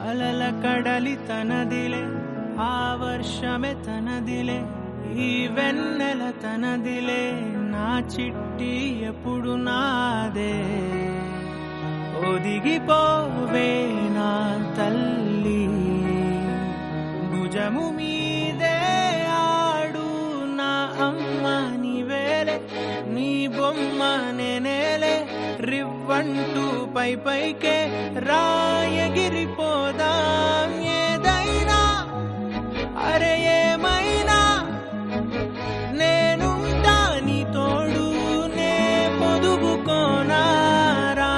అలల కడలి తనదిలే ఆ వర్షమే తనదిలే ఈ వెన్నెల తనదిలే నా చిట్టి ఎప్పుడు నాదే ఒదిగిపోవే నా తల్లి భుజము మీదే ఆడు నా అమ్మ నీవేలే నీ బొమ్మ నేనేలే రివ్వంటూ పై పైకే రాయగిరిపోదాం ఏదైనా అరే ఏమైనా నేనుంటా నీ తోడు నే పొదుగుకోనారా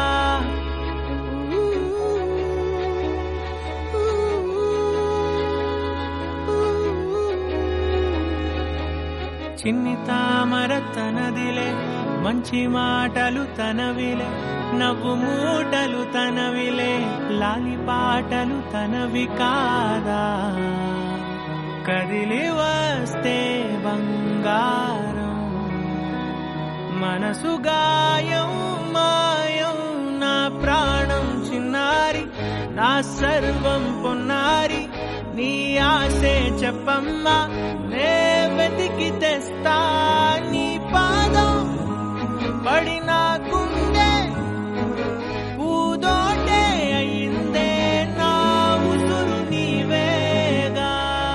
చిన్ని తామర తనదిలే మంచి మాటలు తనవిలే నవ్వు మూటలు తనవిలే లాలి పాటలు తనవి కాదా కదిలి వస్తే బంగారం మనసు గాయం మాయం నా ప్రాణం చిన్నారి నా సర్వం పొన్నారి నీ ఆశే చెప్పమ్మా నే వెతికి తెస్తా నీ పాదం పడి నాకుండే పూదోటే అయిందే నా ఉసురు నీవేగా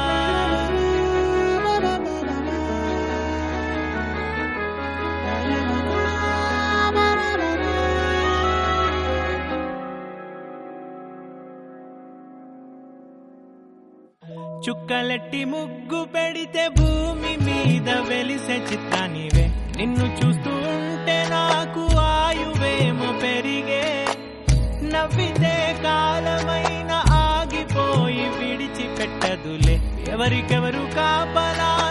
చుక్కలెట్టి ముగ్గు పెడితే భూమి మీద వెలిసే చిత్తానివే నిన్ను చూస్తూ ఉంటే నాకు ఆయువేమో పెరిగే నవ్వితే కాలమైన ఆగిపోయి విడిచిపెట్టదులే ఎవరికెవరు కాపలా